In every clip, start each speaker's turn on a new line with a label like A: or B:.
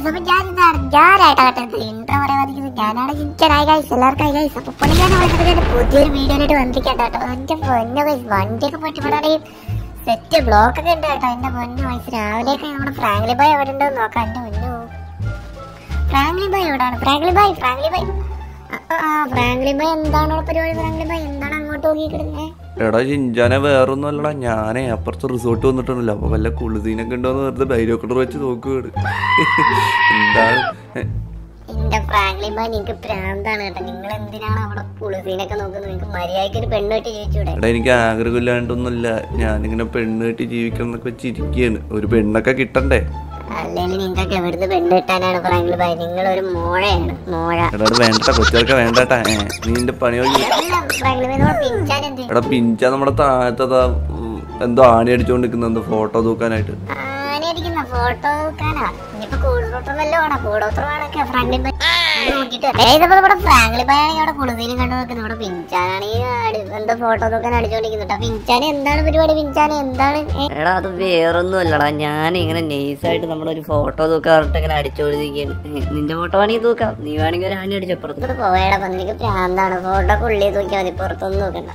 A: Guys അപ്പൊ ഞാൻ ഇതാണ് ഞാനായിട്ടാകട്ടെ ഇൻട്രോ പറയാതിരിക്കുന്നത് ഞാനാണ് ചിരിക്കാനായി ഗൈസ് എല്ലാവർക്കും ഗൈസ് അപ്പൊ പുള്ളിക്കാൻ വിളിച്ചിട്ട് പുതിയൊരു വീഡിയോയിലായിട്ട് വന്നിരിക്കട്ടെ കേട്ടോ എന്റെ പൊന്ന ഗൈസ് വണ്ടിയൊക്കെ പറ്റിപ്പെടാണെങ്കിൽ സെറ്റ് ബ്ലോക്ക് ഒക്കെ ഉണ്ട് കേട്ടോ എന്റെ പൊന്നു ഗൈസ് രാവിലെയൊക്കെ നമ്മുടെ ഫ്രാങ്ക്ലി ബായ് എവിടെ ഉണ്ടോ നോക്കാം എന്റെ പൊന്നു ഫ്രാങ്ക്ലി ബായ് എവിടെയാണ് ഫ്രാങ്ക്ലി ബായ് ഫ്രാങ്ക്ലി ബായ് ആ, ആ, ആ ഫ്രാങ്ക്ലി ബായ് എന്താണ് ഇവിടെ പരിപാടി ഫ്രാങ്ക്ലി ബായ് എന്താണ് അങ്ങോട്ട് നോക്കിക്കിടുന്നേ
B: എടാ ചിഞ്ചാനെ വേറൊന്നും അല്ലടാ ഞാനേ അപ്പുറത്ത് റിസോർട്ട് വന്നിട്ടുണ്ടല്ലോ അപ്പൊ വല്ല കുളിസീനൊക്കെ ഉണ്ടോന്ന് വെറുതെ ബൈരോക്കട്ടർ വെച്ച് നോക്കുകയാണ് എന്താണ് ഏ,
A: എന്റെ ഫ്രാങ്ക്ലി ബായ് നിങ്ങക്ക് പ്രാന്താണ് കേട്ടോ നിങ്ങൾ എന്തിനാണ് അവിടെ പുളിസീനൊക്കെ നോക്കുന്നത് നിങ്ങൾക്ക് മര്യാദയ്ക്ക് ഒരു പെണ്ണ് കെട്ടി ചോദിച്ചൂടെ
B: എടാ എനിക്ക് ആഗ്രഹമില്ലാണ്ടൊന്നുമില്ല ഞാനിങ്ങനെ പെണ്ണ് കെട്ടി ജീവിക്കണം എന്നൊക്കെ വെച്ചിരിക്കുകയാണ് ഒരു പെണ്ണൊക്കെ കിട്ടണ്ടേ
A: അല്ലെങ്കിൽ നിങ്ങൾക്ക് എവിടുന്ന് പെണ്ണ് കിട്ടാനാണ് ഫ്രാങ്ക്ലി ബായ് നിങ്ങൾ ഒരു മോഴയാണ് മോഴ
B: എടാ അത് വേണ്ട കൊച്ചുകൾക്ക് വേണ്ടട്ടാ ഏ നീ നിന്റെ പണി നോക്കി
A: അല്ല, ഫ്രാങ്ക്ലി ബായ് നമ്മൾ പിഞ്ചാൻ എന്ത്
B: എടാ പിഞ്ചാ നമ്മുടെ താഴത്തതാ ഉം, എന്തോ ആണി അടിച്ചോണ്ടിരിക്കുന്ന എന്തോ ഫോട്ടോ തൂക്കാനായിട്ട്
A: ആനയടിക്കുന്ന ഫോട്ടോ നോക്കാനാ ഇനിയിപ്പോ കൂടോത്രം വല്ലോ ആണോ കൂടോത്രമാണൊക്കെ ഫ്രാങ്ക്ലി ബായ് അത് നോക്കിട്ട് വരാം. ഏയ് ഇതിപ്പോ ഇവിടെ ഫ്രാങ്ക്ലി ബായ് ആണെങ്കിൽ അവിടെ കുളുതീനും കണ്ടു നോക്കുന്നത് ഇവിടെ പിഞ്ചാനാണെങ്കിൽ എന്തോ ഫോട്ടോ നോക്കാൻ അടിച്ചോണ്ടിരിക്കുന്നുണ്ട് പിഞ്ചാന് എന്താണ് പരിപാടി പിഞ്ചാന് എന്താണ് ഏ?
C: എടാ അത് വേറൊന്നും അല്ലടാ ഞാൻ ഇങ്ങനെ നൈസായിട്ട് നമ്മുടെ ഒരു ഫോട്ടോ തൂക്കാറിട്ട് ഇങ്ങനെ അടിച്ചോണ്ടിരിക്കുകയാണ് നിന്റെ ഫോട്ടോ വേണമെങ്കിൽ തൂക്കാം നീ വേണമെങ്കിൽ ഒരു ആണി അടിച്ചപ്പുറത്ത്
A: ഇവിടെ പോയടാ പന്നിക്ക് പ്രാന്താണ് ഫോട്ടോ ഉള്ളിൽ നോക്കിയാൽ മതി പുറത്തൊന്നും നോക്കണ്ട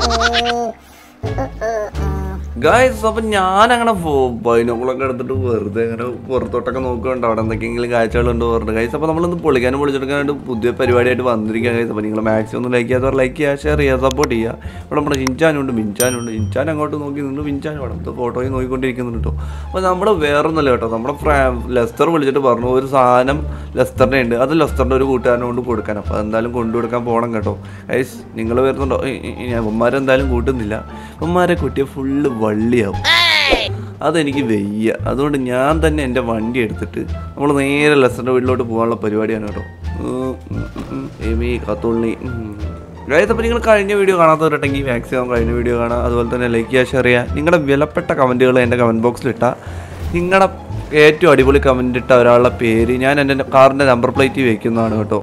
A: ഏ, ഏ, ഏ, ഏ.
B: ഗായ്സ് അപ്പൊ ഞാൻ അങ്ങനെ ബൈനോക്കുളൊക്കെ എടുത്തിട്ട് വെറുതെ അങ്ങനെ പുറത്തോട്ടൊക്കെ നോക്കുന്നുണ്ട് അവിടെ എന്തൊക്കെയെങ്കിലും കാഴ്ചകളുണ്ട് പറഞ്ഞു ഗൈസ് അപ്പൊ നമ്മളിന്ന് പൊളിക്കാനും പൊളിച്ചെടുക്കാനായിട്ട് പുതിയ പരിപാടിയായിട്ട് വന്നിരിക്കുക ഗൈസ് അപ്പൊ നിങ്ങൾ മാക്സിമം ഒന്ന് ലൈക്ക് ചെയ്യാത്തവർ ലൈക്ക് ചെയ്യുക ഷെയർ ചെയ്യുക സപ്പോർട്ട് ചെയ്യുക ഇവിടെ നമ്മുടെ ചിഞ്ചാനുണ്ട് മിഞ്ചാനുണ്ട് ഇഞ്ചാൻ അങ്ങോട്ട് നോക്കി നിന്ന് മിഞ്ചാൻ വേണം ഇത് ഫോട്ടോയിൽ നോക്കിക്കൊണ്ടിരിക്കുന്നുണ്ട് കേട്ടോ അപ്പോൾ നമ്മൾ വേറൊന്നുമല്ല കേട്ടോ നമ്മുടെ ഫ്രാ ലെസ്റ്റർ വിളിച്ചിട്ട് പറഞ്ഞു ഒരു സാധനം ലെസ്റ്ററിൻ്റെ ഉണ്ട് അത് ലെസ്റ്ററിൻ്റെ ഒരു കൂട്ടുകാരനെ കൊണ്ട് കൊടുക്കാൻ അപ്പോൾ അതെന്തായാലും കൊണ്ടു കൊടുക്കാൻ പോകണം കേട്ടോ ഗൈസ് നിങ്ങൾ വരുന്നുണ്ടോ ഉമ്മാരെന്തായാലും കൂട്ടുന്നില്ല ഉമ്മാരെ കുട്ടിയെ ഫുള്ള് വള്ളിയാവും അതെനിക്ക് വയ്യ അതുകൊണ്ട് ഞാൻ തന്നെ എൻ്റെ വണ്ടി എടുത്തിട്ട് നമ്മൾ നേരെ ലെസ്റ്ററിൻ്റെ വീട്ടിലോട്ട് പോകാനുള്ള പരിപാടിയാണ് കേട്ടോ ഉം, ഉം, ഉം, എമി കത്തുള്ളി ഗൈസ് അപ്പോൾ നിങ്ങൾ കഴിഞ്ഞ വീഡിയോ കാണാത്തവരുണ്ടെങ്കിൽ മാക്സിമം കഴിഞ്ഞ വീഡിയോ കാണാം അതുപോലെ തന്നെ ലൈക്ക് ചെയ്യുക ഷെയർ ചെയ്യുക നിങ്ങളുടെ വിലപ്പെട്ട കമൻറ്റുകൾ എൻ്റെ കമൻറ്റ് ബോക്സിൽ ഇട്ടാൽ നിങ്ങളുടെ ഏറ്റവും അടിപൊളി കമൻ്റ് ഇട്ട ഒരാളുടെ പേര് ഞാൻ എൻ്റെ കാറിൻ്റെ നമ്പർ പ്ലേറ്റ് വെക്കുന്നതാണ് കേട്ടോ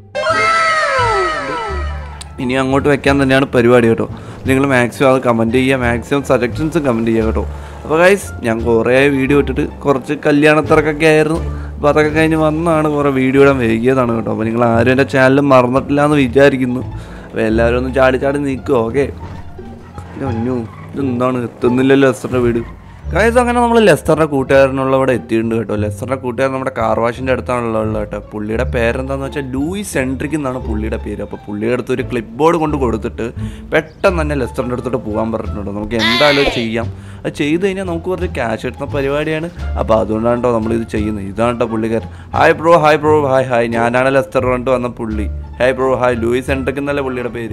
B: ഇനി അങ്ങോട്ട് വെക്കാൻ തന്നെയാണ് പരിപാടി കേട്ടോ നിങ്ങൾ മാക്സിമം അത് കമൻറ്റ് ചെയ്യുക മാക്സിമം സജഷൻസും കമൻറ്റ് ചെയ്യുക കേട്ടോ അപ്പോൾ ഗൈസ് ഞാൻ കുറേ വീഡിയോ ഇട്ടിട്ട് കുറച്ച് കല്യാണത്തിറക്കൊക്കെ ആയിരുന്നു അപ്പോൾ അതൊക്കെ കഴിഞ്ഞ് വന്നാണ് കുറേ വീഡിയോ ഇടാൻ വൈകിയതാണ് കേട്ടോ അപ്പോൾ നിങ്ങൾ ആരും എൻ്റെ ചാനൽ മറന്നിട്ടില്ല എന്ന് വിചാരിക്കുന്നു അപ്പോൾ എല്ലാവരും ഒന്ന് ചാടി ചാടി നിൽക്കുക ഓക്കെ അഞ്ഞു ഇതെന്താണ് എത്തുന്നില്ലല്ലോ ലെസ്റ്ററിൻ്റെ വീട് കാര്യം അങ്ങനെ നമ്മൾ ലെസ്റ്ററിൻ്റെ കൂട്ടുകാരനുള്ള ഇവിടെ എത്തിയിട്ടുണ്ട് കേട്ടോ ലെസ്റ്ററിൻ്റെ കൂട്ടുകാരൻ നമ്മുടെ കാർ വാഷിൻ്റെ അടുത്താണല്ലോ ഉള്ളത് കേട്ടോ പുള്ളിയുടെ പേരെന്താന്ന് വെച്ചാൽ ലൂയിസ് സെൻട്രിക് എന്നാണ് പുള്ളിയുടെ പേര് അപ്പോൾ പുള്ളിയുടെ അടുത്ത് ഒരു ക്ലിപ്പ് ബോർഡ് കൊണ്ട് കൊടുത്തിട്ട് പെട്ടെന്ന് തന്നെ ലെസ്റ്ററിൻ്റെ അടുത്തോട്ട് പോകാൻ പറഞ്ഞിട്ടുണ്ട് നമുക്ക് എന്തായാലും അത് ചെയ്യാം അത് ചെയ്ത് കഴിഞ്ഞാൽ നമുക്ക് കുറച്ച് ക്യാഷ് കിട്ടുന്ന പരിപാടിയാണ് അപ്പോൾ അതുകൊണ്ടാണ് കേട്ടോ നമ്മളിത് ചെയ്യുന്നത് ഇതാണ് കേട്ടോ പുള്ളിക്കാരൻ hi bro hi bro hi hi ഞാനാണ് ലെസ്റ്റർ പറഞ്ഞിട്ട് വന്ന പുള്ളി ഹായ് ബ്രോ ഹായ് ലൂയിസ് സെൻട്രിക് എന്നല്ലേ പുള്ളിയുടെ പേര്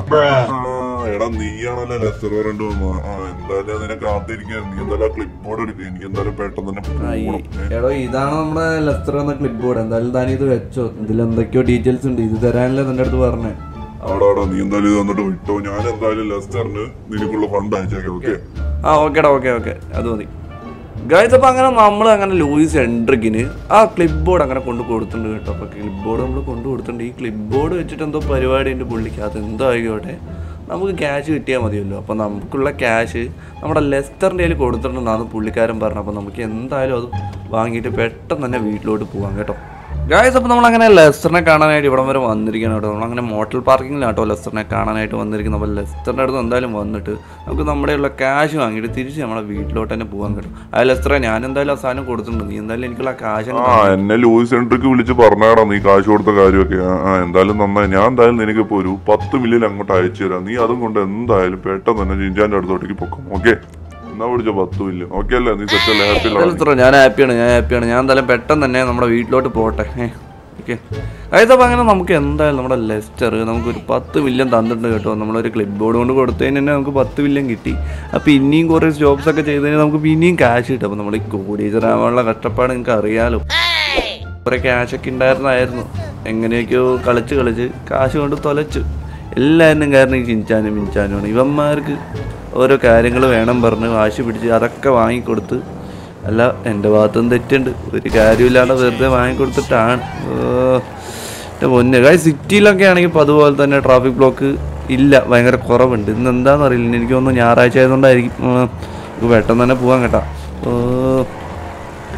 D: ആ, എടാ നീയാണല്ലോ ലെസ്റ്റർ പറഞ്ഞിട്ട് വന്നത് ആ എന്തായാലും അതിനെ കാത്തിരിക്കാൻ നീ എന്തായാലും ക്ലിപ്പ് ബോർഡ് എടുക്കുക എനിക്ക് എന്തായാലും പെട്ടെന്ന് തന്നെ പോകണം ഏ,
B: എടോ ഇതാണ് നമ്മുടെ ലെസ്റ്റർ എന്ന ക്ലിപ്പ് ബോർഡ് എന്തായാലും താൻ ഇത് വെച്ചോ ഇതിൽ എന്തൊക്കെയോ ഡീറ്റെയിൽസ് ഉണ്ട് ഇത് തരാനല്ലേ നിന്റെ അടുത്ത് പറഞ്ഞേ
D: ആടാ ആടാ നീ എന്തായാലും ഇത് വന്നിട്ട് വിട്ടോ ഞാൻ എന്തായാലും ലെസ്റ്ററിന് നിനക്കുള്ള ഫണ്ട് അയച്ചേക്കാം ഓക്കെ
B: ആ ഓക്കേടാ ഓക്കെ ഓക്കെ അത് മതി ഗൈസ് അപ്പോൾ അങ്ങനെ നമ്മൾ അങ്ങനെ ലൂയിസ് എൻട്രിക്കിന് ആ ക്ലിപ്പ് ബോർഡ് അങ്ങനെ കൊണ്ട് കൊടുത്തിട്ടുണ്ട് കേട്ടോ അപ്പോൾ ക്ലിപ്പ് ബോർഡ് നമ്മൾ കൊണ്ട് കൊടുത്തിട്ടുണ്ട് ഈ ക്ലിപ്പ് ബോർഡ് വെച്ചിട്ട് എന്തോ പരിപാടി ഉണ്ട് പുള്ളിക്ക് അത് എന്തോ ആയിക്കോട്ടെ നമുക്ക് ക്യാഷ് കിട്ടിയാൽ മതിയല്ലോ അപ്പോൾ നമുക്കുള്ള ക്യാഷ് നമ്മുടെ ലെസ്റ്ററിൻ്റെ കയ്യിൽ കൊടുത്തിട്ടുണ്ടെന്നാണ് പുള്ളിക്കാരൻ പറഞ്ഞത് അപ്പോൾ നമുക്ക് എന്തായാലും അത് വാങ്ങിയിട്ട് പെട്ടെന്ന് തന്നെ വീട്ടിലോട്ട് പോകാം കേട്ടോ ഗായ്സ് അപ്പോൾ നമ്മളങ്ങനെ ലെസ്റ്ററിനെ കാണാനായിട്ട് ഇവിടം വരെ വന്നിരിക്കുകയാണ് കേട്ടോ നമ്മളങ്ങനെ മോട്ടൽ പാർക്കിങ്ങിലാണ് കേട്ടോ ലെസ്റ്ററിനെ കാണാനായിട്ട് വന്നിരിക്കുന്നത് അപ്പോൾ ലെസ്റ്ററിൻ്റെ അടുത്ത് എന്തായാലും വന്നിട്ട് നമുക്ക് നമ്മുടെ ഉള്ള ക്യാഷ് വാങ്ങിയിട്ട് തിരിച്ച് നമ്മുടെ വീട്ടിലോട്ട് തന്നെ പോകാൻ കേട്ടോ ആ ലെസ്റ്ററെ ഞാൻ എന്തായാലും ആ സാധനം കൊടുത്തിട്ടുണ്ട് നീ എന്തായാലും എനിക്കുള്ള കാശ് അങ്ങ്
D: ആ എന്നെ ലൂയിസ് സെൻട്രിക്ക് വിളിച്ച് പറഞ്ഞാടാ നീ കാശ് കൊടുത്ത കാര്യമൊക്കെ ആ, ആ എന്തായാലും നന്നായി ഞാൻ എന്തായാലും നിനക്ക് ഇപ്പോൾ ഒരു പത്ത് മില്യൺ അങ്ങോട്ട് അയച്ചു തരാം നീ അതും കൊണ്ട് എന്തായാലും പെട്ടെന്ന് തന്നെ ജിഞ്ചാന്റെ അടുത്തോട്ടേക്ക് പൊക്കും ഓക്കെ എന്നാ പിടിച്ചോ പത്ത് മില്യൺ ഓക്കെ അല്ലേ നീ സെറ്റല്ലേ ഹാപ്പി
B: എന്തായാലും ഇത്ര ഞാൻ ഹാപ്പിയാണ് ഞാൻ ഹാപ്പിയാണ് ഞാൻ എന്തായാലും പെട്ടെന്ന് തന്നെ നമ്മുടെ വീട്ടിലോട്ട് പോട്ടെ ഓക്കെ അതായത് അങ്ങനെ നമുക്ക് എന്തായാലും നമ്മുടെ ലെസ്റ്റർ നമുക്കൊരു പത്ത് മില്യൺ തന്നിട്ടുണ്ട് കേട്ടോ നമ്മളൊരു ക്ലിപ്പ് ബോർഡ് കൊണ്ട് കൊടുത്തതിന് തന്നെ നമുക്ക് പത്ത് മില്യൺ കിട്ടി അപ്പോൾ ഇനിയും കുറേ ജോബ്സ് ഒക്കെ ചെയ്തതിന് നമുക്ക് പിന്നെയും ക്യാഷ് കിട്ടും അപ്പോൾ നമ്മൾ ഈ കോടീശ്വരാവാനുള്ള കഷ്ടപ്പാട് നിങ്ങൾക്ക് അറിയാലോ കുറേ ക്യാഷൊക്കെ ഉണ്ടായിരുന്നായിരുന്നു എങ്ങനെയൊക്കെയോ കളിച്ച് കളിച്ച് കാശ് കൊണ്ട് തൊലച്ചു എല്ലാവരും കാരണം ഈ ചിഞ്ചാനും മിഞ്ചാനുമാണ് ഇവന്മാർക്ക് ഓരോ കാര്യങ്ങൾ വേണം പറഞ്ഞ് വാശി പിടിച്ച് അതൊക്കെ വാങ്ങിക്കൊടുത്ത് അല്ല എൻ്റെ ഭാഗത്തുനിന്ന് തെറ്റുണ്ട് ഒരു കാര്യമില്ലാണ്ട് വെറുതെ വാങ്ങിക്കൊടുത്തിട്ടാണ് ഓ, എൻ്റെ പൊന്നെ കാര്യം സിറ്റിയിലൊക്കെ ആണെങ്കിൽ ഇപ്പോൾ അതുപോലെ തന്നെ ട്രാഫിക് ബ്ലോക്ക് ഇല്ല ഭയങ്കര കുറവുണ്ട് ഇന്ന് എന്താണെന്ന് അറിയില്ല എനിക്ക് തോന്നുന്നു ഞായറാഴ്ച ആയതുകൊണ്ടായിരിക്കും ഉം, നമുക്ക് പെട്ടെന്ന് തന്നെ പോകാൻ കേട്ടോ ഓ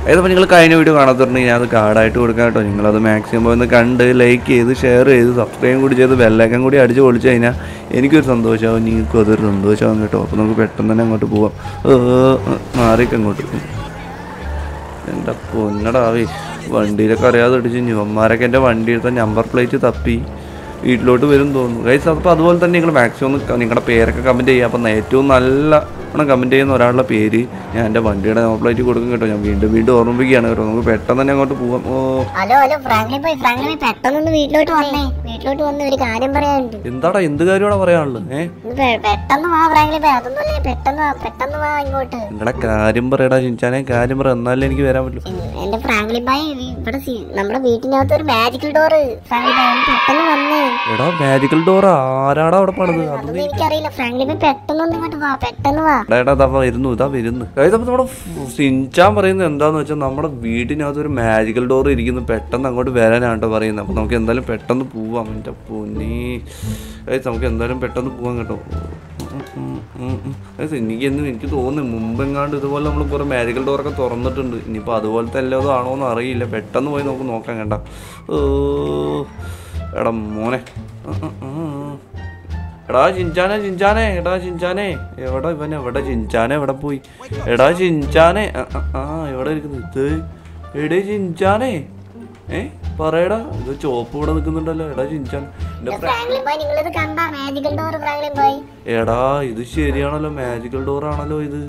B: ഏതപ്പോൾ നിങ്ങൾ കഴിഞ്ഞ വീഡിയോ കാണാത്തുണ്ടെങ്കിൽ ഞാൻ അത് കാർഡായിട്ട് കൊടുക്കാം കേട്ടോ നിങ്ങളത് മാക്സിമം ഒന്ന് കണ്ട് ലൈക്ക് ചെയ്ത് ഷെയർ ചെയ്ത് സബ്സ്ക്രൈബ് കൂടി ചെയ്ത് ബെല്ലൈക്കൻ കൂടി അടിച്ച് പൊളിച്ച് കഴിഞ്ഞാൽ എനിക്കൊരു സന്തോഷമാവും നിങ്ങൾക്കും അതൊരു സന്തോഷമാവും കേട്ടോ അപ്പോൾ നമുക്ക് പെട്ടെന്ന് തന്നെ അങ്ങോട്ട് പോവാം മാറിയൊക്കെ അങ്ങോട്ട് എൻ്റെ പൊന്നടാവേ വണ്ടിയിലൊക്കെ അറിയാതെ ഇടിച്ച് യുവന്മാരൊക്കെ എൻ്റെ വണ്ടി എടുത്ത നമ്പർ പ്ലേറ്റ് തപ്പി വീട്ടിലോട്ട് വരും തോന്നുന്നു ഗൈസ് അപ്പോൾ അതുപോലെ തന്നെ നിങ്ങൾ മാക്സിമം ഒന്ന് നിങ്ങളുടെ പേരൊക്കെ കമൻറ്റ് ചെയ്യുക അപ്പം ഏറ്റവും നല്ല കമൻറ്റ് ചെയ്യുന്ന ഒരാളുടെ പേര് ഞാൻ എൻ്റെ വണ്ടിയുടെ നമ്പർ പ്ലേറ്റ് കൊടുക്കും കേട്ടോ ഞാൻ വീണ്ടും വീണ്ടും ഓർമ്മിപ്പിക്കുകയാണ് കേട്ടോ നമുക്ക് പെട്ടെന്ന് തന്നെ അങ്ങോട്ട് പോവാം ഓ
A: ഹലോ ഹലോ ഫ്രാങ്ക്ലി പോയി ഫ്രാങ്ക്ലി പോയി പെട്ടെന്നൊന്ന് വീട്ടിലോട്ട് വന്നേ വീട്ടിലോട്ട് വന്ന് ഒരു കാര്യം പറയാനുണ്ട്
B: എന്താടാ എന്ത് കാര്യമാണ് പറയാനുള്ളത് ഏ
A: ഒന്ന് പെ- പെട്ടെന്ന് വാ ഫ്രാങ്ക്ലി പോയി അതൊന്നും അല്ലേ പെട്ടെന്ന് വാ പെട്ടെന്ന് വാ ഇങ്ങോട്ട്
B: നിങ്ങളുടെ കാര്യം പറയടാ ചിഞ്ചാനെ കാര്യം പറ എന്നാലേ എനിക്ക് വരാൻ പറ്റൂ
A: എന്റെ ഫ്രാങ്ക്ലി ബായ് ഇവിടെ സി- നമ്മുടെ വീട്ടിനകത്ത് ഒരു മാജിക്കൽ ഡോർ ഫ്രാങ്ക്ലി ബായ് ഒന്ന് പെട്ടെന്ന് വന്നേ
B: എടാ മാജിക്കൽ ഡോർ ആരാടാ അവിടെ പണിത് അത്
A: അതൊന്നും എനിക്കറിയില്ല ഫ്രാങ്ക്ലി ബായ് പെട്ടെന്ന് ഒന്ന് ഇങ്ങോട്ട് വാ പെട്ടെന്ന് വാ
B: എടാ എടാ ഇതാ വരുന്നു ഇതാ വരുന്നു അതായത് അപ്പൊ നമ്മുടെ സിൻചാൻ പറയുന്നത് എന്താന്ന് വെച്ചാൽ നമ്മുടെ വീടിനകത്ത് ഒരു മാജിക്കൽ ഡോർ ഇരിക്കുന്നു പെട്ടെന്ന് അങ്ങോട്ട് വരാനാണ് കേട്ടോ പറയുന്നത് അപ്പൊ നമുക്ക് എന്തായാലും പെട്ടെന്ന് പോവാം എൻ്റെ പൊന്നി അതായത് നമുക്ക് എന്തായാലും പെട്ടെന്ന് പോവാം കേട്ടോ ഉം, ഉം, ഉം, ഉം. അതായത് എനിക്കെന്നും എനിക്ക് തോന്നുന്നു മുമ്പെങ്ങാണ്ട് ഇതുപോലെ നമ്മൾ കുറേ മാജിക്കൽ ഡോറൊക്കെ തുറന്നിട്ടുണ്ട് ഇനിയിപ്പോൾ അതുപോലത്തെ എല്ലാതും ആണോ എന്ന് അറിയില്ല പെട്ടെന്ന് പോയി നമുക്ക് നോക്കാം കേട്ടോ ഓ എടാ മോനെ ഉം, ഉം, ഉം. എടാ ചിഞ്ചാനെ ചിഞ്ചാനെ എടാ ചിഞ്ചാനെ എവിടെ ഇവൻ എവിടെ ചിഞ്ചാനെ എവിടെ പോയി എടാ ചിഞ്ചാനെ ആ, ആ, ആ എവിടെ ഇരിക്കുന്നു ഇത് എടേ ചിഞ്ചാനെ ഏ പറയടാ ഇത് ചോപ്പ് ഇവിടെ നിൽക്കുന്നുണ്ടല്ലോ എടാ ചിഞ്ചാൻ എന്റെ ഫ്ര-
A: ഫ്രാങ്ക്ലി ബായ് നിങ്ങളിത് കണ്ടാ മാജിക്കൽ ഡോർ ഫ്രാങ്ക്ലി ബായ്
B: എടാ ഇത് ശരിയാണല്ലോ മാജിക്കൽ ഡോർ ആണല്ലോ ഇത്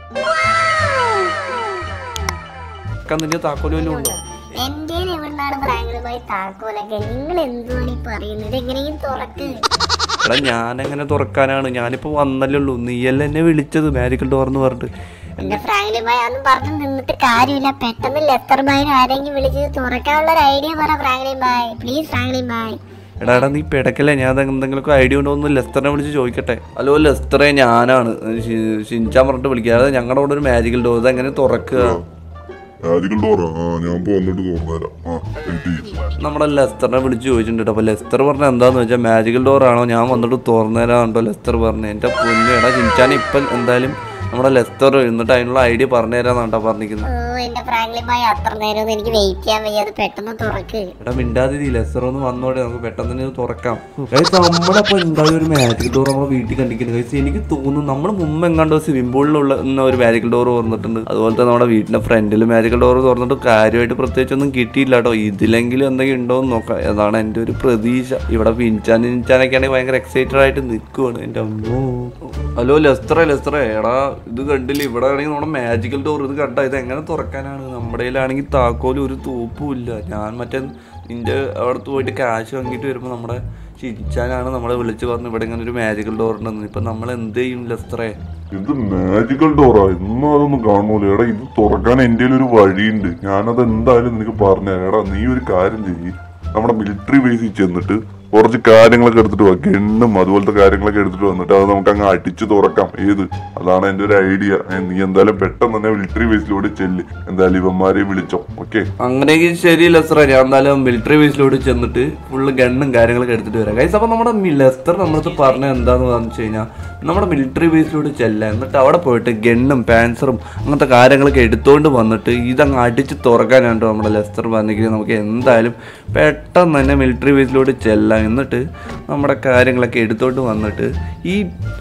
B: നിന്റെ താക്കോല് വല്ലതും ഉണ്ടോ
A: എന്റെ എവിടുന്നാണ് ഫ്രാങ്ക്ലി ബായ് താക്കോലൊക്കെ നിങ്ങൾ എന്തുവാണ് ഈ പറയുന്നത് എങ്ങനെയും തുറക്ക്
B: എടാ ഞാനെങ്ങനെ തുറക്കാനാണ് ഞാനിപ്പോ വന്നല്ലേ ഉള്ളൂ നീയല്ലേ എന്നെ വിളിച്ചത് മാജിക്കൽ ഡോർ എന്ന് പറഞ്ഞിട്ട്
A: എന്റെ ഫ്രാങ്ക്ലി ബായ് അതൊന്നും പറഞ്ഞു നിന്നിട്ട് കാര്യമില്ല പെട്ടെന്ന് ലെത്തർ ബായിനെ ആരെങ്കിലും വിളിച്ചത് തുറക്കാനുള്ള ഒരു ഐഡിയ പറ Franklin bhai please Franklin bhai
B: എടാ എടാ നീ പിടക്കല്ലേ ഞാൻ അത് എന്തെങ്കിലുമൊക്കെ ഐഡിയ ഉണ്ടോ എന്ന് ലെസ്റ്ററിനെ വിളിച്ച് ചോദിക്കട്ടെ ഹലോ ലെസ്റ്ററെ ഞാനാണ് ഷി- ഷിൻചാൻ പറഞ്ഞിട്ട് വിളിക്കുക അതായത് ഞങ്ങളുടെ അവിടെ ഒരു മാജിക്കൽ ഡോർ ഇത് എങ്ങനെ തുറക്കുക
D: മാജിക്കൽ ഡോറാ ആ ഞാൻ ഇപ്പൊ വന്നിട്ട് തുറന്നുതരാം ആ വെയിറ്റ് ചെയ്യും
B: നമ്മുടെ ലെസ്റ്ററിനെ വിളിച്ച് ചോദിച്ചിട്ടുണ്ട് കേട്ടോ അപ്പോൾ ലെസ്റ്റർ പറഞ്ഞ എന്താന്ന് വെച്ചാൽ മാജിക്കൽ ഡോർ ആണോ ഞാൻ വന്നിട്ട് തുറന്നുതരാന്നുണ്ടോ ലെസ്റ്റർ പറഞ്ഞു എൻ്റെ പൊന്നു എടാ ഷിൻചാൻ ഇപ്പം എന്തായാലും നമ്മുടെ ലെസ്റ്റർ എന്നിട്ട് അതിനുള്ള ഐഡിയ പറഞ്ഞു തരാന്നാണ് കേട്ടോ പറഞ്ഞിരിക്കുന്നത്
A: ഓ എന്റെ ഫ്രാങ്ക്ലി ബായ് അത്ര നേരം ഒന്നും എനിക്ക് വെയിറ്റ് ചെയ്യാൻ വയ്യ അത് പെട്ടെന്ന് തുറക്ക്
B: എടാ മിണ്ടാതിരി ലെസ്റ്റർ ഒന്ന് വന്നോടെ നമുക്ക് പെട്ടെന്ന് തന്നെ ഇത് തുറക്കാം ഗൈസ് നമ്മളപ്പോ എന്തായാലും ഒരു മാജിക് ഡോർ നമ്മുടെ വീട്ടിൽ കണ്ടിരിക്കുന്നത് ഗൈസ് എനിക്ക് തോന്നുന്നു നമ്മൾ മുമ്പ് എങ്ങാണ്ടോ സ്വിമ്മിംഗ് പൂളിലുള്ള ഒരു മാജിക്കൽ ഡോർ തുറന്നിട്ടുണ്ട് അതുപോലെ തന്നെ നമ്മുടെ വീട്ടിന്റെ ഫ്രണ്ടിൽ മാജിക്കൽ ഡോർ തുറന്നിട്ട് കാര്യമായിട്ട് പ്രത്യേകിച്ചൊന്നും കിട്ടിയില്ല കേട്ടോ ഇതിലെങ്കിലും എന്തെങ്കിലും ഉണ്ടോ എന്ന് നോക്കാം അതാണ് എൻ്റെ ഒരു പ്രതീക്ഷ ഇവിടെ പിഞ്ചാൻ പിഞ്ചാനൊക്കെ ആണെങ്കിൽ ഭയങ്കര എക്സൈറ്റഡ് ആയിട്ട് നിൽക്കുവാണ് എൻ്റെ അമ്മോ ഹലോ ലെസ്റ്ററേ ലെസ്റ്ററേ എടാ ഇത് കണ്ടില്ല ഇവിടെ ആണെങ്കിൽ നമ്മുടെ മാജിക്കൽ ഡോർ ഇത് കണ്ട ഇത് എങ്ങനെ തുറക്കാനാണ് നമ്മുടെ കയ്യിലാണെങ്കിൽ താക്കോലും ഒരു തൂപ്പും ഇല്ല ഞാൻ മറ്റേ നിന്റെ അവിടത്ത് പോയിട്ട് ക്യാഷ് വാങ്ങിയിട്ട് വരുമ്പോൾ നമ്മുടെ ചിരിച്ചാനാണ് നമ്മളെ വിളിച്ച് പറഞ്ഞു ഇവിടെ ഇങ്ങനെ ഒരു മാജിക്കൽ ഡോർ ഉണ്ടെന്ന് ഇപ്പം നമ്മൾ എന്ത് ചെയ്യും ലെസ്റ്ററേ
D: ഇത് മാജിക്കൽ ഡോറാ ഇന്നും അതൊന്നും കാണൂല എടാ ഇത് തുറക്കാൻ എന്റെ ഒരു വഴിയുണ്ട് ഞാനത് എന്തായാലും നിനക്ക് പറഞ്ഞുതരാം എടാ നീ ഒരു കാര്യം ചെയ്യ് നമ്മുടെ മിലിറ്ററി ബേസിൽ ചെന്നിട്ട് കുറച്ച് കാര്യങ്ങളൊക്കെ എടുത്തിട്ട് വാ ഗണ്ണും അതുപോലത്തെ കാര്യങ്ങളൊക്കെ എടുത്തിട്ട് വന്നിട്ട് അത് നമുക്ക് അങ്ങ് അടിച്ചു തുറക്കാം ഏത് അതാണ് എന്റെ ഒരു ഐഡിയ നീ എന്തായാലും പെട്ടെന്ന് തന്നെ മിലിറ്ററി ബേസിലൂടെ ചെല്ല് എന്തായാലും ഇവന്മാരെ വിളിച്ചോ ഓക്കെ
B: അങ്ങനെയെങ്കിൽ ശരി ലെസ്റ്റർ ഞാൻ എന്തായാലും മിലിറ്ററി ബേസിലോട്ട് ചെന്നിട്ട് ഫുള്ള് ഗണ്ണും കാര്യങ്ങളൊക്കെ എടുത്തിട്ട് വരാം കൈസ് അപ്പോൾ നമ്മുടെ മി- ലെസ്റ്റർ നമ്മളടുത്ത് പറഞ്ഞ എന്താന്ന് പറഞ്ഞു കഴിഞ്ഞാൽ നമ്മുടെ മിലിറ്ററി ബേസിലോട്ട് ചെല്ലാം എന്നിട്ട് അവിടെ പോയിട്ട് ഗണ്ണും പാൻസറും അങ്ങനത്തെ കാര്യങ്ങളൊക്കെ എടുത്തുകൊണ്ട് വന്നിട്ട് ഇതങ്ങ് അടിച്ച് തുറക്കാനാണ് കേട്ടോ നമ്മുടെ ലെസ്റ്റർ പറഞ്ഞെങ്കിൽ നമുക്ക് എന്തായാലും പെട്ടെന്ന് തന്നെ മിലിറ്ററി ബേസിലോട്ട് ചെല്ലാം എന്നിട്ട് നമ്മുടെ കാര്യങ്ങളൊക്കെ എടുത്തോണ്ട് വന്നിട്ട് ഈ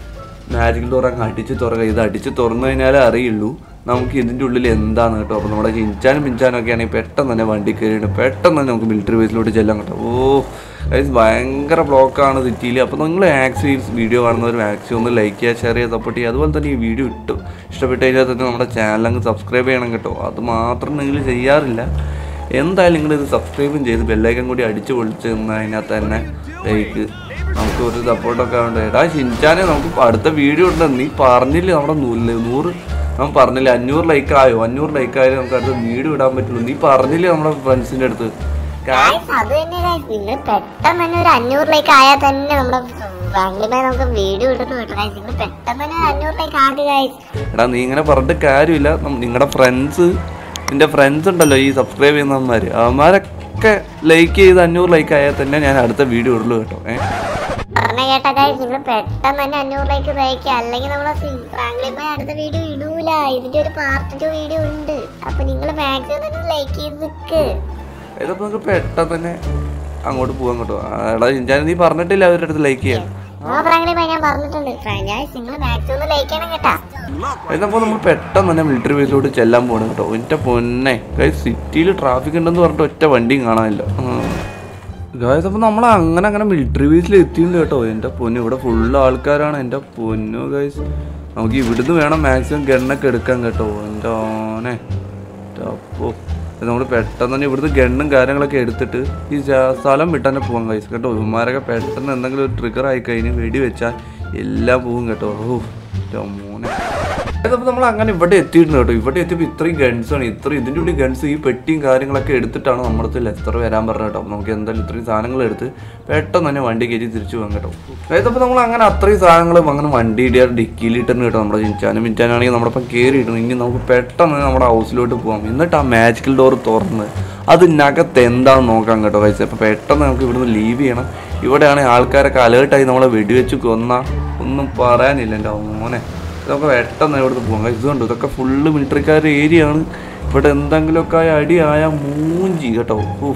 B: മാജിക് ഡോർ അങ്ങ് അടിച്ച് തുറക്കുക ഇത് അടിച്ച് തുറന്നു കഴിഞ്ഞാലേ അറിയുള്ളൂ നമുക്ക് ഇതിൻ്റെ ഉള്ളിൽ എന്താണ് കേട്ടോ അപ്പോൾ നമ്മുടെ ചിഞ്ചാനും പിഞ്ചാനും ഒക്കെ ആണെങ്കിൽ പെട്ടെന്ന് തന്നെ വണ്ടി കയറിയിട്ട് പെട്ടെന്ന് തന്നെ നമുക്ക് മിലിറ്ററി ബേസിലോട്ട് ചെല്ലാൻ കേട്ടോ ഓ ഗൈസ് ഭയങ്കര ബ്ലോക്കാണ് സിറ്റിയിൽ അപ്പോൾ നിങ്ങൾ ആക്സി വീഡിയോ കാണുന്നവർ മാക്സി ഒന്ന് ലൈക്ക് ചെയ്യുക ഷെയർ ചെയ്യുക സപ്പോർട്ട് ചെയ്യുക അതുപോലെ തന്നെ ഈ വീഡിയോ ഇട്ടു ഇഷ്ടപ്പെട്ട് കഴിഞ്ഞാൽ തന്നെ നമ്മുടെ ചാനൽ അങ്ങ് സബ്സ്ക്രൈബ് ചെയ്യണം കേട്ടോ അത് മാത്രം നിങ്ങൾ ചെയ്യാറില്ല എന്തായാലും നിങ്ങൾ ഇത് സബ്സ്ക്രൈബും ചെയ്ത് ബെല്ലൈക്കൻ കൂടി അടിച്ച് പൊളിച്ച് നിന്ന് അതിനകത്ത് തന്നെ ലൈക്ക് നമുക്ക് ഒരു സപ്പോർട്ടൊക്കെ ഉണ്ട് എടാ ഷിൻചാനെ നമുക്ക് അടുത്ത വീഡിയോ ഉണ്ട് നീ പറഞ്ഞില്ലേ നമ്മുടെ നൂല് നൂറ് ഞാൻ പറഞ്ഞില്ലേ അഞ്ഞൂറ് ലൈക്ക് ആയോ അഞ്ഞൂറ് ലൈക്ക് ആയാലും നമുക്ക് അടുത്ത വീഡിയോ ഇടാൻ പറ്റുള്ളൂ നീ പറഞ്ഞില്ലേ നമ്മുടെ ഫ്രണ്ട്സിന്റെ അടുത്ത് കാ-
A: Guys, അത് തന്നെ guys. നിങ്ങൾ പെട്ടെന്ന് തന്നെ ഒരു അഞ്ഞൂറിലേക്ക് ആയാൽ തന്നെ നമ്മുടെ ബാംഗ്ലൂരിൽ നമുക്ക് വീഡിയോ ഇടുന്നു കേട്ടോ guys. നിങ്ങൾ പെട്ടെന്ന് തന്നെ ഒരു അഞ്ഞൂറിലേക്ക് ആദ്യ ഗൈസ്
B: എടാ നീ ഇങ്ങനെ പറഞ്ഞിട്ട് കാര്യമില്ല നിങ്ങളുടെ ഫ്രണ്ട്സ് നിന്റെ ഫ്രണ്ട്സ് ഉണ്ടല്ലോ ഈ സബ്സ്ക്രൈബ് ചെയ്യുന്നവന്മാർ അവന്മാരൊക്കെ ലൈക്ക് ചെയ്ത് അഞ്ഞൂറ് ലൈക്ക് ആയാൽ തന്നെ ഞാൻ അടുത്ത വീഡിയോ ഇടുള്ളൂ കേട്ടോ ഏഹ്
A: പറഞ്ഞ കേട്ട ഗൈസ് നിങ്ങൾ പെട്ടെന്ന് തന്നെ അഞ്ഞൂറിലേക്ക് തയ്ക്കുക അല്ലെങ്കിൽ നമ്മളെ ബാംഗ്ലൂരിൽ അടുത്ത വീഡിയോ ഇടൂല ഇതിന്റെ ഒരു പാർട്ട് ടു വീഡിയോ ഉണ്ട് അപ്പൊ നിങ്ങൾ മാക്സിമം തന്നെ ചെയ്ത് നിക്ക്
B: ഇതിപ്പോ നമുക്ക് പെട്ടെന്ന് തന്നെ അങ്ങോട്ട് പോകാൻ കേട്ടോ എടാ ഞാൻ നീ പറഞ്ഞിട്ടില്ല അവരുടെ അടുത്ത് ലൈക്ക് ചെയ്യാൻ
A: ആ പ്രാങ്കിളി ഭായി ഞാൻ പറഞ്ഞിട്ടുണ്ട് ഫ്രാഞ്ചൈസ് നിങ്ങൾ മാക്സിമം ഒന്ന് ലൈക്ക് ചെയ്യണം കേട്ടാ
B: എന്നപ്പോൾ നമ്മൾ പെട്ടെന്ന് തന്നെ മിലിറ്ററി ബേസിലോട്ട് ചെല്ലാൻ പോകണം കേട്ടോ എൻ്റെ പൊന്നെ സിറ്റിയിൽ ട്രാഫിക് ഉണ്ടെന്ന് പറഞ്ഞിട്ട് ഒറ്റ വണ്ടിയും കാണാനില്ല ഗായസ് അപ്പോൾ നമ്മൾ അങ്ങനെ അങ്ങനെ മിലിറ്ററി ബേസിൽ എത്തിയിട്ടുണ്ട് കേട്ടോ എൻ്റെ പൊന്നു ഇവിടെ ഫുള്ള് ആൾക്കാരാണ് എൻ്റെ പൊന്നു ഗൈസ് നമുക്ക് ഇവിടുന്ന് വേണം മാക്സിമം ഗണ്ണൊക്കെ എടുക്കാൻ കേട്ടോ എൻ്റെ ഓനെ അപ്പോൾ നമ്മൾ പെട്ടെന്ന് തന്നെ ഇവിടുന്ന് ഗണ്ണും കാര്യങ്ങളൊക്കെ എടുത്തിട്ട് ഈ ജ- സ്ഥലം വിട്ട് തന്നെ പോകാം കൈസ് കേട്ടോ ഇവന്മാരൊക്കെ പെട്ടെന്ന് എന്തെങ്കിലും ഒരു ട്രിഗർ ആയി കഴിഞ്ഞ് വെടി വെച്ചാൽ എല്ലാം പോവും കേട്ടോ ഓ എൻ്റെ മോനെ അതപ്പോൾ നമ്മൾ അങ്ങനെ ഇവിടെ എത്തിയിട്ടുണ്ട് കേട്ടോ ഇവിടെ എത്തിയപ്പോൾ ഇത്രയും ഗൺസ് ആണ് ഇത്രയും ഇതിൻ്റെ ഉള്ളിൽ ഗൺസ് ഈ പെട്ടിയും കാര്യങ്ങളൊക്കെ എടുത്തിട്ടാണ് നമ്മുടെ അടുത്ത് ലെസ്റ്റർ വരാൻ പറഞ്ഞത് കേട്ടോ അപ്പോൾ നമുക്ക് എന്തായാലും ഇത്രയും സാധനങ്ങൾ എടുത്ത് പെട്ടെന്ന് തന്നെ വണ്ടി കയറ്റി തിരിച്ചു പോകാം കേട്ടോ അതായതപ്പോൾ നമ്മൾ അങ്ങനെ അത്രയും സാധനങ്ങളും അങ്ങനെ വണ്ടി ഇടിയാ ഡിക്കിയിൽ ഇട്ടുണ്ട് കേട്ടോ നമ്മുടെ ചിഞ്ചാനും മിഞ്ചാനാണെങ്കിൽ നമ്മുടെ ഇപ്പം കയറിയിട്ടുണ്ട് ഇനി നമുക്ക് പെട്ടെന്ന് നമ്മുടെ ഹൗസിലോട്ട് പോകാം എന്നിട്ട് ആ മാജിക്കൽ ഡോർ തുറന്ന് അതിനകത്ത് എന്താണെന്ന് നോക്കാം കേട്ടോ പൈസ അപ്പോൾ പെട്ടെന്ന് നമുക്ക് ഇവിടുന്ന് ലീവ് ചെയ്യണം ഇവിടെയാണ് ആൾക്കാരൊക്കെ അലേർട്ടായി നമ്മളെ വെടിവെച്ച് കൊന്ന ഒന്നും പറയാനില്ല എൻ്റെ മോനെ ഇതൊക്കെ പെട്ടെന്ന് ഇവിടുന്ന് പോകാം ഇത് കണ്ടു ഇതൊക്കെ ഫുള്ള് മിലിറ്ററിക്കാരുടെ ഏരിയ ആണ് ഇവിടെ എന്തെങ്കിലുമൊക്കെ ആയ അടി ആയ മൂഞ്ചി കേട്ടോ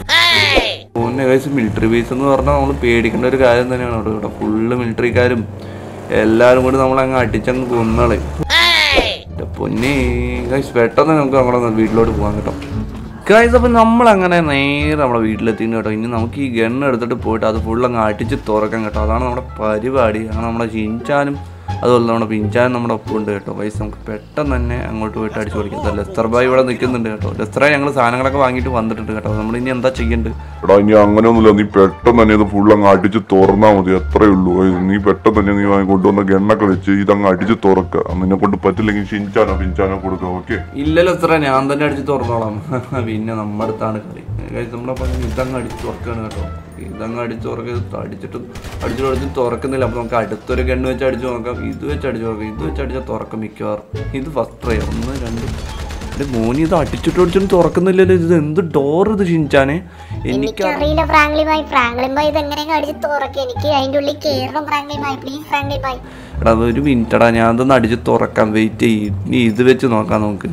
B: മോനെ കഴിച്ച് മിലിറ്ററി ബേസ് എന്ന് പറഞ്ഞാൽ നമ്മൾ പേടിക്കേണ്ട ഒരു കാര്യം തന്നെയാണ് കേട്ടോ ഇവിടെ ഫുള്ള് മിലിറ്ററിക്കാരും എല്ലാവരും കൂടി നമ്മളങ്ങ് അടിച്ചങ്ങ് കൊന്നളെ എൻ്റെ പൊന്നെ ഗൈസ് പെട്ടെന്ന് നമുക്ക് നമ്മുടെ വീട്ടിലോട്ട് പോകാൻ കേട്ടോ ഗൈസ് അപ്പം നമ്മളങ്ങനെ നേരെ നമ്മുടെ വീട്ടിലെത്തിയിട്ട് കേട്ടോ ഇനി നമുക്ക് ഈ ഗണ്ണ് എടുത്തിട്ട് പോയിട്ട് അത് ഫുൾ അങ്ങ് അടിച്ച് തുറക്കാം കേട്ടോ അതാണ് നമ്മുടെ പരിപാടി അങ്ങനെ നമ്മുടെ ചിഞ്ചാനും അതുപോലെ നമ്മുടെ പിഞ്ചാനും നമ്മുടെ ഒപ്പം ഉണ്ട് കേട്ടോ ഗൈസ് നമുക്ക് പെട്ടെന്ന് തന്നെ അങ്ങോട്ട് പോയിട്ട് അടിച്ച് പൊളിക്കാം ലെസ്റ്റർ ബായ് ഇവിടെ നിൽക്കുന്നുണ്ട് കേട്ടോ ലെസ്റ്ററെ ഞങ്ങൾ സാധനങ്ങളൊക്കെ വാങ്ങിയിട്ട് വന്നിട്ടുണ്ട് കേട്ടോ നമ്മൾ ഇനി എന്താ ചെയ്യേണ്ടത്
D: എടാ ഇനി അങ്ങനെയൊന്നുമില്ല നീ പെട്ടെന്ന് തന്നെ ഇത് ഫുൾ അങ്ങ് അടിച്ച് തുറന്നാ മതി അത്രേ ഉള്ളൂ ഏയ് നീ പെട്ടെന്ന് തന്നെ നീ വാങ്ങി കൊണ്ടുവന്ന ഗണ്ണൊക്കെ വെച്ച് ഇതങ്ങ് അടിച്ച് തുറക്കുക നിന്നെ കൊണ്ട് പറ്റില്ലെങ്കിൽ ഷിഞ്ചാനോ പിഞ്ചാനോ കൊടുക്കുക ഓക്കെ
B: ഇല്ല ലെസ്റ്ററെ ഞാൻ തന്നെ അടിച്ച് തുറന്നോളാം പിന്നെ നമ്മുടെ അടുത്താണ് കളി Guys, നമ്മളപ്പം ഇതങ്ങ് അടിച്ച് തുറക്കുകയാണ് കേട്ടോ ഇതങ്ങ് അടിച്ച് തുറക്കുക ഇത് അടിച്ചിട്ട് അടിച്ചിട്ട് അടിച്ച് തുറക്കുന്നില്ല അപ്പോൾ നമുക്ക് അടുത്തൊരു ഗണ്ണ് വെച്ച് അടിച്ച് നോക്കാം ഇത് വെച്ച് അടിച്ച് നോക്കാം ഇത് വെച്ച് അടിച്ചാൽ തുറക്കും മിക്കവാറും ഇത് ഫസ്റ്റ് ട്രൈ ഒന്ന് രണ്ട് എൻ്റെ മോനി ഇത് അടിച്ചിട്ട് അടിച്ചിട്ട് തുറക്കുന്നില്ലല്ലോ ഇത് എന്ത് ഡോർ ഇത് ചിഞ്ചാനെ എനിക്ക്
A: എനിക്കറിയില്ല ഫ്രാങ്ക്ലി ഭായ് ഫ്രാങ്ക്ലിൻ ഭായ് ഇത് എങ്ങനെയൊക്കെ അടിച്ച് തുറക്കുക എനിക്ക് അതിന്റെ ഉള്ളിൽ കയറണം Franklin bhai please Franklin bhai
B: എടാ ഒരു മിനിറ്റടാ ഞാൻ അതൊന്ന് അടിച്ച് തുറക്കാം വെയിറ്റ് ചെയ്യും ഇനി ഇത് വെച്ച് നോക്കാം നമുക്ക്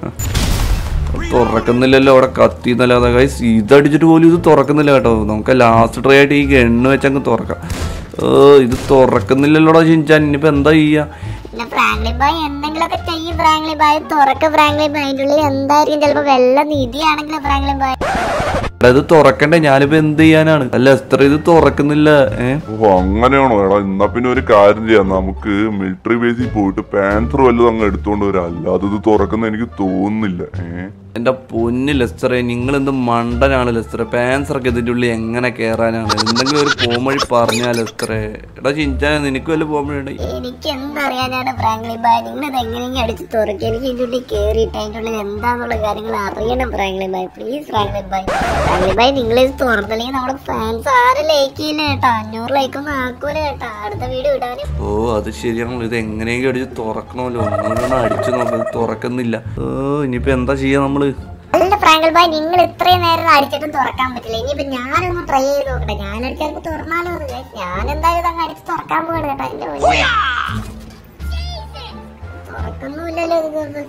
B: തുറക്കുന്നില്ലല്ലോ അവിടെ കത്തിന്നല്ലാതെ ഗൈസ് ഇതടിച്ചിട്ട് പോലും ഇത് തുറക്കുന്നില്ല കേട്ടോ നമുക്ക് ലാസ്റ്റ് ട്രൈ ആയിട്ട് ഈ ഗണ്ണ് വെച്ച് അങ്ങ് തുറക്കാം ഏ ഇത് തുറക്കുന്നില്ലല്ലോടാ ചിഞ്ചാൻ ഇനിയിപ്പോ എന്താ ചെയ്യാ
A: പിന്നെ ഫ്രാങ്ക്ലി ഭായ് എന്തെങ്കിലുമൊക്കെ ചെയ്യും ഫ്രാങ്ക്ലി ഭായ് തുറക്ക ഫ്രാങ്ക്ലി ഭായ് അതിന്റെ ഉള്ളിൽ എന്തായിരിക്കും ചിലപ്പോ വെള്ള നിധിയാണെങ്കിലും ഫ്രാങ്ക്ലി ഭായ്
B: എടാ ഇത് തുറക്കണ്ടേ ഞാനിപ്പോ എന്ത് ചെയ്യാനാണ് അല്ല എത്ര ഇത് തുറക്കുന്നില്ല ഏ
D: ഓ അങ്ങനെയാണോ എടാ എന്നാ പിന്നെ ഒരു കാര്യം ചെയ്യാം നമുക്ക് മിലിറ്ററി ബേസിൽ പോയിട്ട് പാൻസർ വല്ലതും അങ്ങ് എടുത്തോണ്ട് വരാം അല്ലാതെ ഇത് തുറക്കുന്ന എനിക്ക് തോന്നുന്നില്ല ഏഹ്
B: എന്റെ പൊന്ന് ലെസ്റ്ററെ നിങ്ങൾ എന്ത് മണ്ടനാണ് ലെസ്റ്ററെ പാൻസറൊക്കെ ഇതിന്റെ ഉള്ളിൽ എങ്ങനെ കേറാനാണ് എന്തെങ്കിലും ഒരു പോംവഴി പറഞ്ഞാ ലെസ്റ്ററെ എടാ ചിഞ്ചാൻ നിനക്ക് വല്ല പോംവഴി
A: എനിക്ക് എന്തറിയാനാണ് ഫ്രാങ്ക്ലി ഭായ് നിങ്ങൾ ഇത് എങ്ങനെയെങ്കിലും അടിച്ച് തുറക്കുക എനിക്ക് ഇതിന്റെ ഉള്ളിൽ കയറിയിട്ട് അതിന്റെ ഉള്ളിൽ എന്താന്നുള്ള കാര്യങ്ങൾ അറിയണം Franklin bhai please Franklin bhai Franklin bhai നിങ്ങൾ ഇത് തുറന്നില്ലെങ്കിൽ നമ്മുടെ ഫാൻസ് ആരും ലൈക്ക് ചെയ്യില്ല കേട്ടോ അഞ്ഞൂറ് ലൈക്കൊന്നും ആക്കൂല കേട്ടോ അടുത്ത വീഡിയോ ഇടാനും
B: ഓ അത് ശരിയാണല്ലോ ഇത് എങ്ങനെയെങ്കിലും അടിച്ച് തുറക്കണമല്ലോ ഒന്നും അടിച്ചു നോക്കാം ഇത് തുറക്കുന്നില്ല ഓ ഇനിയിപ്പോ എന്താ ചെയ്യാ നമ്മള്
A: അല്ല ഫ്രാങ്കൽ ഭായ് നിങ്ങൾ ഇത്രയും നേരം അടിച്ചിട്ടും തുറക്കാൻ പറ്റില്ല ഇനിയിപ്പോ ഞാനൊന്ന് ട്രൈ ചെയ്ത് നോക്കട്ടെ ഞാൻ അടിച്ചാൽ തുറന്നാലോ എന്ന് guys. ഞാൻ എന്തായാലും അങ്ങ് അടിച്ച് തുറക്കാൻ പോവാണ് കേട്ടോ എന്റെ മുന്നിൽ തുറക്കുന്നുമില്ലല്ലോ ഇത്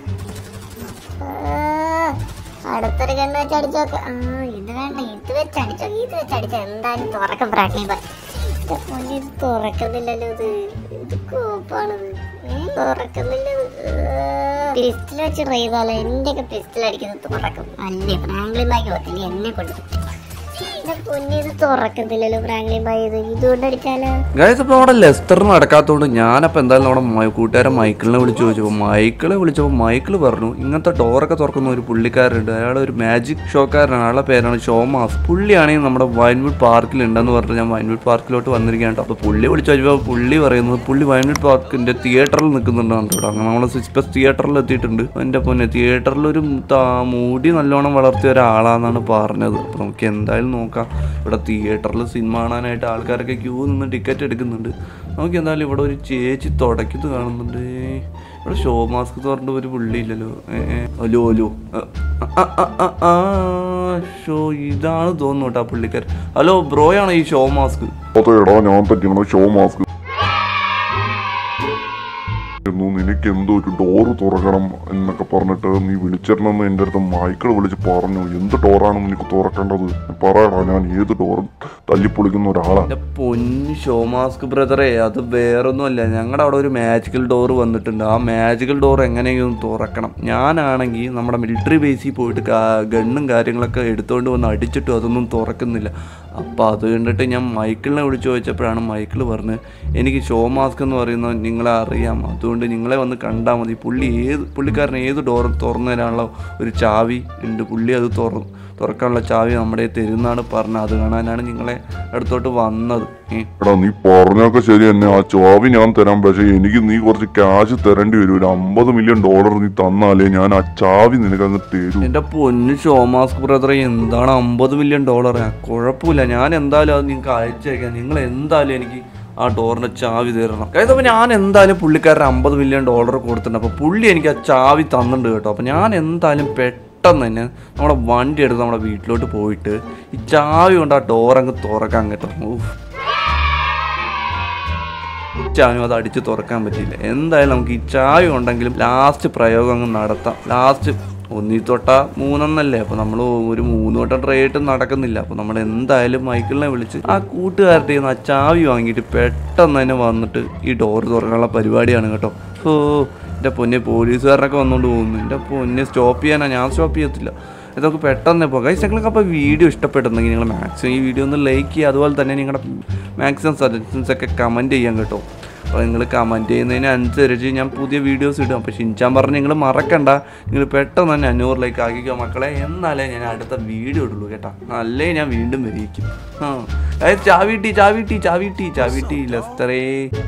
A: ആ, അടുത്തൊരു കണ്ണ് വെച്ച് അടിച്ചു നോക്ക ആ ഇത് വേണ്ട ഇത് വെച്ച് അടിച്ചോ ഇത് വെച്ച് അടിച്ചോ എന്തായാലും തുറക്കും ഫ്രാങ്ക്ലി ഭായ് എന്റെ പൊന്നേ, ഇത് തുറക്കുന്നില്ലല്ലോ ഇത് ഇത് കോപ്പാണിത് ഏ, തുറക്കുന്നില്ല പിസ്റ്റൽ വെച്ച് ട്രൈ ചെയ്താലോ എന്റെ ഒക്കെ പിസ്റ്റൽ അടിക്കുന്നത് തുറക്കും അല്ലേ ഫ്രാങ്ക്ലിൻ ബാഗ് പറ്റില്ല എന്നെ കൊടുത്തു എന്റെ പൊന്നി ഇത് തുറക്കത്തില്ലല്ലോ ഫ്രാങ്ക്ലിൻ ബാഗ് ഇത് ഇതുകൊണ്ട് അടിച്ചാലോ
B: ഗൈസ് അപ്പോൾ അവിടെ ലെസ്റ്ററിന് നടക്കാത്തതുകൊണ്ട് ഞാനപ്പോൾ എന്തായാലും നമ്മുടെ മൈ- കൂട്ടുകാരൻ മൈക്കിളിനെ വിളിച്ച് ചോദിച്ചപ്പോൾ മൈക്കിളെ വിളിച്ചപ്പോൾ മൈക്കിൾ പറഞ്ഞു ഇങ്ങനത്തെ ഡോറൊക്കെ തുറക്കുന്ന ഒരു പുള്ളിക്കാരുണ്ട് അയാൾ ഒരു മാജിക് ഷോക്കാരനാണ് അയാളുടെ പേരാണ് ഷോമാസ് പുള്ളിയാണെങ്കിൽ നമ്മുടെ വൈൻവുഡ് പാർക്കിൽ ഉണ്ടെന്ന് പറഞ്ഞിട്ട് ഞാൻ വൈൻവുഡ് പാർക്കിലോട്ട് വന്നിരിക്കുകയാണ് കേട്ടോ അപ്പോൾ പുള്ളി വിളിച്ച് ചോദിച്ചപ്പോൾ പുള്ളി പറയുന്നത് പുള്ളി വൈൻവുഡ് പാർക്കിൻ്റെ തിയേറ്ററിൽ നിൽക്കുന്നുണ്ടാണ് കേട്ടോ അങ്ങനെ നമ്മൾ സിക്സ് പ്ലസ് തിയേറ്ററിൽ എത്തിയിട്ടുണ്ട് എൻ്റെ പൊന്നെ തിയേറ്ററിൽ ഒരു താ- മുടി നല്ലോണം വളർത്തിയ ഒരാളാണെന്നാണ് പറഞ്ഞത് അപ്പോൾ നമുക്ക് എന്തായാലും നോക്കാം ഇവിടെ തിയേറ്ററിൽ സിനിമ കാണാനായിട്ട് ആൾക്കാരൊക്കെ ക്യൂ നിന്ന് ടിക്കറ്റ് എടുക്കുന്നുണ്ട് നമുക്ക് എന്തായാലും ഇവിടെ ഒരു ചേച്ചി തുടക്കുന്നത് കാണുന്നുണ്ട് ഇവിടെ ഷോ മാസ്ക് തുറന്നിട്ട് ഒരു പുള്ളി ഇല്ലല്ലോ ഏ, ഏ. അലോ അലോ ആ, ആ, ആ, ആ, ഷോ ഇതാണ് തോന്നുന്നു കേട്ടോ ആ പുള്ളിക്കാരൻ ഹലോ ബ്രോയാണോ ഈ ഷോ മാസ്ക്
D: അതെ എടാ ഞാൻ പറ്റിയാണ് ഷോ മാസ്ക് പറഞ്ഞിരുന്നു നിനക്ക് എന്തോ ഒരു ഡോറ് തുറക്കണം എന്നൊക്കെ പറഞ്ഞിട്ട് നീ വിളിച്ചിരണമെന്ന് എൻ്റെ അടുത്ത് മൈക്കിൾ വിളിച്ച് പറഞ്ഞു എന്ത് ഡോറാണ് നിനക്ക് തുറക്കേണ്ടത് പറയടാ ഞാൻ ഏത് ഡോറും തല്ലിപ്പൊളിക്കുന്ന ഒരാളാണ്
B: എൻ്റെ പൊന്നു ഷോ മാസ്ക് ബ്രദറെ അത് വേറൊന്നുമല്ല ഞങ്ങളുടെ അവിടെ ഒരു മാജിക്കൽ ഡോർ വന്നിട്ടുണ്ട് ആ മാജിക്കൽ ഡോർ എങ്ങനെയെങ്കിലും തുറക്കണം ഞാനാണെങ്കിൽ നമ്മുടെ മിലിറ്ററി ബേസിൽ പോയിട്ട് കാ- ഗണ്ണും കാര്യങ്ങളൊക്കെ എടുത്തുകൊണ്ട് വന്ന് അടിച്ചിട്ടും അതൊന്നും തുറക്കുന്നില്ല അപ്പോൾ അത് കണ്ടിട്ട് ഞാൻ മൈക്കിളിനെ വിളിച്ച് ചോദിച്ചപ്പോഴാണ് മൈക്കിൾ പറഞ്ഞത് എനിക്ക് ഷോ മാസ്ക് എന്ന് പറയുന്നത് നിങ്ങളെ അറിയാം അതുകൊണ്ട് നിങ്ങളെ വന്ന് കണ്ടാൽ മതി പുള്ളി ഏത് പുള്ളിക്കാരൻ ഏത് ഡോർ തുറന്നു തരാനുള്ള ഒരു ചാവി ഉണ്ട് പുള്ളി അത് തുറ തുറക്കാനുള്ള ചാവി നമ്മുടെ കയ്യിൽ തരുന്നാണ് പറഞ്ഞത് അത് കാണാനാണ് നിങ്ങളെ അടുത്തോട്ട് വന്നത് ഏ
D: എടാ നീ പറഞ്ഞൊക്കെ ശരി തന്നെ ആ ചാവി ഞാൻ തരാം പക്ഷെ എനിക്ക് നീ കുറച്ച് ക്യാഷ് തരേണ്ടി വരും ഒരു അമ്പത് മില്യൺ ഡോളർ നീ തന്നാലേ ഞാൻ ആ ചാവി നിനക്ക് അങ്ങ് തരൂ
B: എന്റെ പൊന്നു ഷോമാസ്ക് ബ്രദറെ എന്താണ് അമ്പത് മില്യൺ ഡോളർ കുഴപ്പമില്ല ഞാൻ എന്തായാലും അത് നിങ്ങൾക്ക് അയച്ചേക്കാം നിങ്ങൾ എന്തായാലും എനിക്ക് ആ ഡോറിന്റെ ചാവി തരണം അതായത് അപ്പോൾ ഞാൻ എന്തായാലും പുള്ളിക്കാരൻ അമ്പത് മില്യൺ ഡോളർ കൊടുത്തിട്ടുണ്ട് അപ്പോൾ പുള്ളി എനിക്ക് ആ ചാവി തന്നിട്ടുണ്ട് കേട്ടോ അപ്പോൾ ഞാൻ എന്തായാലും പെട്ടെന്ന് തന്നെ നമ്മുടെ വണ്ടി എടുത്ത് നമ്മുടെ വീട്ടിലോട്ട് പോയിട്ട് ഈ ചാവി കൊണ്ട് ആ ഡോർ അങ്ങ് തുറക്കാൻ കേട്ടോ ഊഫ് ചാനും അത് അടിച്ച് തുറക്കാൻ പറ്റില്ല എന്തായാലും നമുക്ക് ഈ ചായ ഉണ്ടെങ്കിലും ലാസ്റ്റ് പ്രയോഗം അങ്ങ് നടത്താം ലാസ്റ്റ് ഒന്നി തൊട്ട മൂന്നെന്നല്ലേ അപ്പോൾ നമ്മൾ ഒരു മൂന്ന് വട്ടം ട്രൈ ആയിട്ട് നടക്കുന്നില്ല അപ്പോൾ നമ്മൾ എന്തായാലും മൈക്കിളിനെ വിളിച്ച് ആ കൂട്ടുകാരുടെ കയ്യിൽ നിന്ന് ആ ചാവി വാങ്ങിയിട്ട് പെട്ടെന്ന് തന്നെ വന്നിട്ട് ഈ ഡോർ തുറക്കാനുള്ള പരിപാടിയാണ് കേട്ടോ ഓ എൻ്റെ പൊന്നെ പോലീസുകാരനൊക്കെ വന്നുകൊണ്ട് പോകുന്നു എൻ്റെ പൊന്നെ സ്റ്റോപ്പ് ചെയ്യാനാ ഞാൻ സ്റ്റോപ്പ് ചെയ്യത്തില്ല ഇതൊക്കെ പെട്ടെന്ന് പോകാം ഗൈസ് നിങ്ങൾക്ക് അപ്പോൾ വീഡിയോ ഇഷ്ടപ്പെടുന്നെങ്കിൽ നിങ്ങൾ മാക്സിമം ഈ വീഡിയോ ഒന്ന് ലൈക്ക് ചെയ്യുക അതുപോലെ തന്നെ നിങ്ങളുടെ മാക്സിമം സജഷൻസ് ഒക്കെ കമൻറ്റ് ചെയ്യാൻ കേട്ടോ അപ്പോൾ നിങ്ങൾ കമൻറ്റ് ചെയ്യുന്നതിനനുസരിച്ച് ഞാൻ പുതിയ വീഡിയോസ് ഇടും അപ്പോൾ ഷിൻചാൻ പറഞ്ഞ് നിങ്ങൾ മറക്കണ്ട നിങ്ങൾ പെട്ടെന്ന് തന്നെ അഞ്ഞൂറിലേക്ക് ആക്കിക്കോ മക്കളെ എന്നാലേ ഞാൻ അടുത്ത വീഡിയോ ഇടുള്ളൂ കേട്ടോ അല്ലേ ഞാൻ വീണ്ടും വരിക്കും ആ അതായത് ചാവിട്ടി ചാവിട്ടി ചാവിട്ടി ചാവിട്ടി ലെസ്റ്ററേ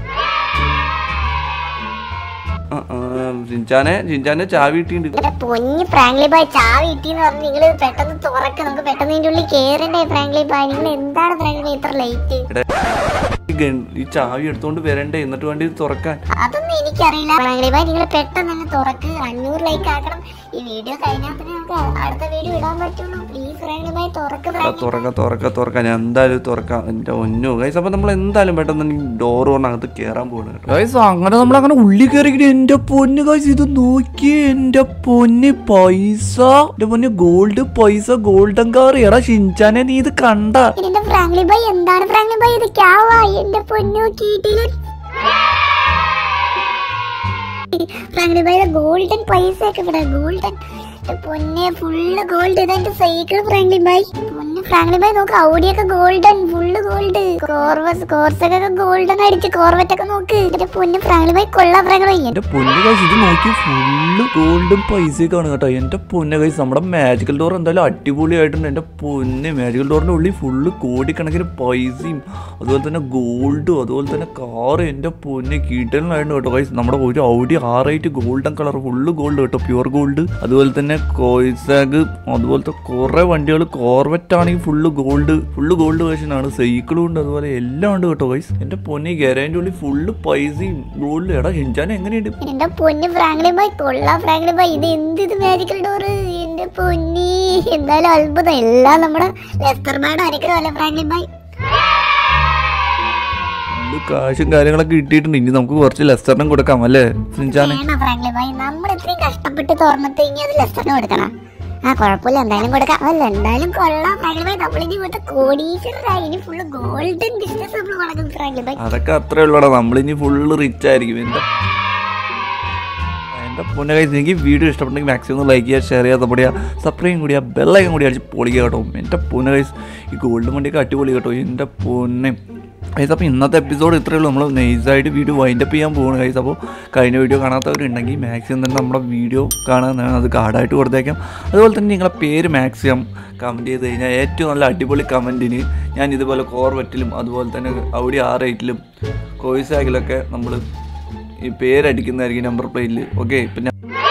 B: ആ, ആ, ഷിൻചാനെ ഷിൻചാനെ ചാവിട്ടിണ്ട്
A: എന്റെ പൊന്നി ഫ്രാങ്ക്ലി ബായ് ചാവി ഇട്ടിന്ന് പറഞ്ഞ് നിങ്ങള് പെട്ടെന്ന് തുറക്ക നമുക്ക് പെട്ടെന്ന് ഇതിന്റെ ഉള്ളിൽ കേറണ്ടേ ഫ്രാങ്ക്ലി ബായ് നിങ്ങൾ എന്താണ് ഫ്രാങ്ക്ലി ബായ് ഇത്ര ലേറ്റ്
B: ഈ ഗൺ- ഈ ചാവി എടുത്തോണ്ട് വരണ്ടേ എന്നിട്ട് വേണ്ടി ഇത് തുറക്കാൻ
A: അതൊന്നും എനിക്കറിയില്ല ഫ്രാങ്ക്ലി ബായ് നിങ്ങൾ പെട്ടെന്ന് തന്നെ തുറക്ക് അഞ്ഞൂറ് ലൈക്ക് ആക്കണം ഈ വീഡിയോ കഴിഞ്ഞാൽ തന്നെ നമുക്ക് അടുത്ത വീഡിയോ ഇടാൻ പറ്റുള്ളൂ പ്ലീസ് ഫ്രാങ്ക്ലി ബായ് തുറക്ക്
B: ആ,
A: ഫ്രാങ്ക്ലി
B: തുറക്ക തുറക്ക തുറക്ക ഞാൻ എന്തായാലും തുറക്കാം എൻ്റെ ഒന്നു ഗൈസ് അപ്പം നമ്മൾ എന്തായാലും പെട്ടെന്ന് ഡോർ പറഞ്ഞകത്ത് കയറാൻ പോകണം ഗൈസ് അങ്ങനെ നമ്മൾ അങ്ങനെ ഉള്ളിൽ കയറിക്കിട്ട് എൻ്റെ പൊന്ന് ഗൈസ് ഇത് നോക്കിയേ എൻ്റെ പൊന്ന് പൈസ എൻ്റെ പൊന്ന് ഗോൾഡ് പൈസ ഗോൾഡൻ കാർ എടാ ഷിൻചാനെ നീ ഇത് കണ്ട
A: എന്റെ ഫ്രാങ്ക്ലി ബായ് എന്താണ് ഫ്രാങ്ക്ലി ബായ് ഇത് ക്യാവാ എന്റെ പൊന്നു കീട്ടില് ഫ്രാങ്ക്ലി ബായ് ഗോൾഡൻ പൈസ ഒക്കെ ഇവിടെ ഗോൾഡൻ പൊന്നെ ഫുള്ള് ഗോൾഡ് ഇതെന്റെ സൈക്കിൾ ഫ്രാങ്ക്ലി ബായ് പൊന്നെ ഫ്രാങ്ക്ലി ബായ് നോക്ക് ഔഡിയൊക്കെ ഗോൾഡൻ ഫുള്ള് ഗോൾഡ് കോർവസ് കോർസൊക്കെ ഗോൾഡൻ അടിച്ച് കോർവറ്റ് ഒക്കെ നോക്ക് എന്റെ പൊന്നെ ഫ്രാങ്ക്ലി ബായ് കൊള്ളാം ഫ്രാങ്ക്ലി ബായ്
B: എൻ്റെ പൊന്ന് ഗൈസ് ഇത് നോക്കി ഫുള്ള് ഗോൾഡും പൈസയൊക്കെയാണ് കേട്ടോ എൻ്റെ പൊന്ന് ഗൈസ് നമ്മുടെ മാജിക്കൽ ഡോർ എന്തായാലും അടിപൊളിയായിട്ടുണ്ട് എൻ്റെ പൊന്ന് മാജിക്കൽ ഡോറിൻ്റെ ഉള്ളിൽ ഫുള്ള് കോടിക്കണക്കിന് പൈസയും അതുപോലെ തന്നെ ഗോൾഡും അതുപോലെ തന്നെ കാറ് എൻ്റെ പൊന്ന് കീട്ടലിനായിരുന്നു കേട്ടോ ഗൈസ് നമ്മുടെ ഒരു ഔഡി ആറായിട്ട് ഗോൾഡൻ കളർ ഫുള്ള് ഗോൾഡ് കേട്ടോ പ്യുവർ ഗോൾഡ് അതുപോലെ തന്നെ കോയ്സാഗ് അതുപോലത്തെ കുറേ വണ്ടികൾ കോർവെറ്റ് ആണെങ്കിൽ ഫുള്ള് ഗോൾഡ് ഫുള്ള് ഗോൾഡ് വേർഷനാണ് സൈക്കിളും ഉണ്ട് അതുപോലെ എല്ലാം ഉണ്ട് കേട്ടോ ഗൈസ് എൻ്റെ പൊന്നെ ഗരാൻ്റെ ഉള്ളിൽ ഫുള്ള് പൈസയും ഗോൾഡ് എടാ ഹിഞ്ചാൻ എങ്ങനെയുണ്ട്
A: എന്റെ പൊന്ന് ഫ്രാങ്ക്ലി ബായ് കൊള്ളാം ഫ്രാങ്ക്ലി ബായ് ഇത് എന്ത് ഇത് മാജിക്കൽ ഡോർ എന്റെ പൊന്നി എന്തായാലും അത്ഭുതം എല്ലാം നമ്മുടെ ലെസ്റ്റർ ബാഡ് അനുഗ്രഹമല്ലേ ഫ്രാങ്ക്ലി ബായ്
B: ഫുള്ള് കാശും കാര്യങ്ങളൊക്കെ കിട്ടിയിട്ടുണ്ട് ഇനി നമുക്ക് കുറച്ച് ലെസ്റ്ററിനും കൊടുക്കാം അല്ലേ ഹിഞ്ചാനെ
A: വേണം ഫ്രാങ്ക്ലി ബായ് നമ്മൾ ഇത്രയും കഷ്ടപ്പെട്ട് തുറന്നിട്ട് ഇനി അത് ലെസ്റ്ററിന് കൊടുക്കണം ആ കുഴപ്പമില്ല എന്തായാലും കൊടുക്കാം അല്ല എന്തായാലും കൊള്ളാം ഫ്രാങ്ക്ലി ബായ് നമ്മളിനി ഇവിടുത്തെ കോടീശ്വരായി ഇനി ഫുള്ള് ഗോൾഡൻ ബിസിനസ് നമ്മൾ നടക്കും ഫ്രാങ്ക്ലി ബായ്
B: അതൊക്കെ അത്രേ ഉള്ളൂടാ നമ്മളിനി ഫുള്ള് റിച്ച് ആയിരിക്കും എൻ്റെ എൻ്റെ പൊന്നെ കൈസ് എനിക്ക് വീഡിയോ ഇഷ്ടപ്പെട്ടെങ്കിൽ മാക്സിമം ഒന്ന് ലൈക്ക് ചെയ്യുക ഷെയർ ചെയ്യുക സപ്പോർട്ട് ചെയ്യുക സബ്സ്ക്രൈബ് കൂടിയ ബെല്ലൈക്കൻ കൂടി അടിച്ച് പൊളിക്കുക കേട്ടോ എൻ്റെ പൊന്നെ കൈസ് ഈ ഗോൾഡ് വണ്ടിയൊക്കെ അടിപൊളി കേട്ടോ എൻ്റെ പൊന്നെ കൈസ് അപ്പോൾ ഇന്നത്തെ എപ്പിസോഡ് ഇത്രയേ ഉള്ളൂ നമ്മൾ നൈസായിട്ട് വീഡിയോ വൈൻഡപ്പ് ചെയ്യാൻ പോകുന്നു കൈസ് അപ്പോൾ കഴിഞ്ഞ വീഡിയോ കാണാത്തവരുണ്ടെങ്കിൽ മാക്സിമം തന്നെ നമ്മുടെ വീഡിയോ കാണാൻ അത് കാർഡായിട്ട് കൊടുത്തേക്കാം അതുപോലെ തന്നെ നിങ്ങളെ പേര് മാക്സിമം കമൻറ്റ് ചെയ്ത് കഴിഞ്ഞാൽ ഏറ്റവും നല്ല അടിപൊളി കമൻറ്റിന് ഞാൻ ഇതുപോലെ കോർവെറ്റിലും അതുപോലെ തന്നെ ഔഡി ആർ എയ്റ്റിലും കോയിസാഗിലൊക്കെ നമ്മൾ ഈ പേരടിക്കുന്നതായിരിക്കും നമ്പർ പ്ലേറ്റിൽ ഓക്കെ പിന്നെ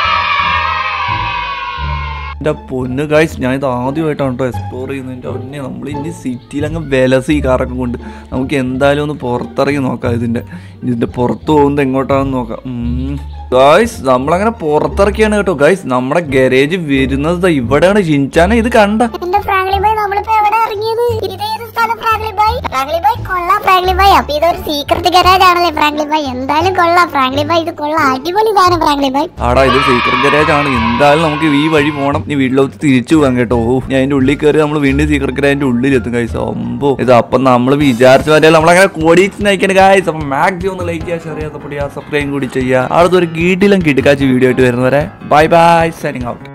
B: എൻ്റെ പൊന്ന് ഗൈസ് ഞാൻ ഇത് ആദ്യമായിട്ടാണ് കേട്ടോ എക്സ്പ്ലോർ ചെയ്യുന്നത് എൻ്റെ ഒന്നെ നമ്മൾ ഇനി സിറ്റിയിൽ അങ്ങ് വിലസ് ഈ കാറൊക്കെ കൊണ്ട് നമുക്ക് എന്തായാലും ഒന്ന് പുറത്തിറങ്ങി നോക്കാം ഇതിൻ്റെ ഇതിൻ്റെ പുറത്ത് പോകുന്നത് എങ്ങോട്ടാണെന്ന് നോക്കാം ഗായ്സ് നമ്മളങ്ങനെ പുറത്തിറക്കിയാണ് കേട്ടോ ഗൈസ് നമ്മുടെ ഗാരേജ് വരുന്നത് ദാ ഇവിടെയാണ് ഷിൻചാനെ ഇത് കണ്ട
A: എന്റെ ഫ്രാങ്ക്ലി ബായ് നമ്മളിപ്പോ എവിടെ ഇറങ്ങിയത് ഇതേത് സ്ഥലം ഫ്രാങ്ക്ലി ബൈ ഫ്രാങ്ക്ലി ബൈ കൊള്ളാം ഫ്രാങ്ക്ലി ബൈ അപ്പൊ ഇതൊരു സീക്രട്ട് ഗരാജ് ആണല്ലേ ഫ്രാങ്ക്ലി ബൈ എന്തായാലും കൊള്ളാം ഫ്രാങ്ക്ലി ബൈ ഇത് കൊള്ളാം അടിപൊളി ഇതാണ് ഫ്രാങ്ക്ലി ബൈ
B: ആടാ ഇത് സീക്രട്ട് ഗരാജ് ആണ് എന്തായാലും നമുക്ക് ഈ വഴി പോകണം നീ വീട്ടിലോട്ട് തിരിച്ചു പോകാൻ കേട്ടോ ഓ ഞാൻ അതിന്റെ ഉള്ളിൽ കയറി നമ്മൾ വീണ്ടും സീക്രട്ട് ഗരാജിന്റെ ഉള്ളിൽ എത്തും കൈസ് അമ്പോ ഇത് അപ്പം നമ്മൾ വിചാരിച്ച പോലെ നമ്മളങ്ങനെ കോടീച്ച് നയിക്കാൻ ഗായ്സ് അപ്പം മാക്സിമം ഒന്ന് ലൈക്ക് ചെയ്യുക ഷെയർ ചെയ്യുക സപ്പോർട്ട് ചെയ്യുക സബ്സ്ക്രൈബ് കൂടി ചെയ്യുക അടുത്തൊരു കീട്ടിലും കിടക്കാച്ച് വീഡിയോ ആയിട്ട് വരുന്നവരെ ബൈ ബൈ സൈനിങ് ഔട്ട്